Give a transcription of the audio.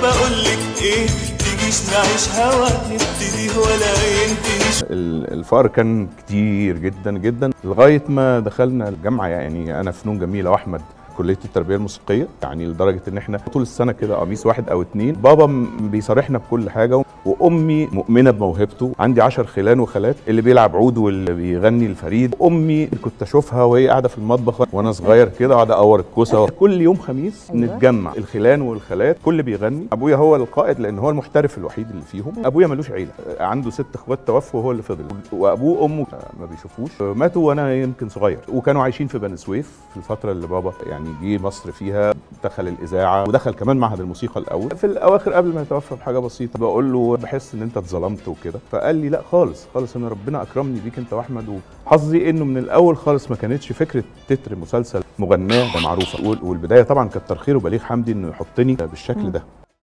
بقولك ايه تجيش نعيش هوا نبتدي ولا ينتهيش ال- الفقر كان كتير جدا جدا لغايه ما دخلنا الجامعه يعني انا فنون جميله واحمد كليه التربيه الموسيقيه يعني لدرجه ان احنا طول السنه كده قميص واحد او اتنين بابا م- بيصارحنا بكل حاجه وامي مؤمنه بموهبته عندي عشر خلان وخالات اللي بيلعب عود واللي بيغني الفريد امي كنت اشوفها وهي قاعده في المطبخ وانا صغير كده اقعد اقور الكوسه كل يوم خميس أيوة. نتجمع الخلان والخالات كل بيغني ابويا هو القائد لان هو المحترف الوحيد اللي فيهم ابويا ملوش عيله عنده ست اخوات توفوا وهو اللي فضل وابوه وامه ما بيشوفوش ماتوا وانا يمكن صغير وكانوا عايشين في بني سويف في الفتره اللي بابا يعني جه مصر فيها دخل الاذاعه ودخل كمان معهد الموسيقى الاول في الاواخر قبل ما يتوفى بحاجه بسيطه بقول له بحس ان انت اتظلمت وكده فقال لي لا خالص خالص انا ربنا اكرمني بيك انت واحمد وحظي انه من الاول خالص ما كانتش فكره تتر مسلسل مغناه ده معروفه وال- والبدايه طبعا كتر خيره بليغ حمدي انه يحطني بالشكل ده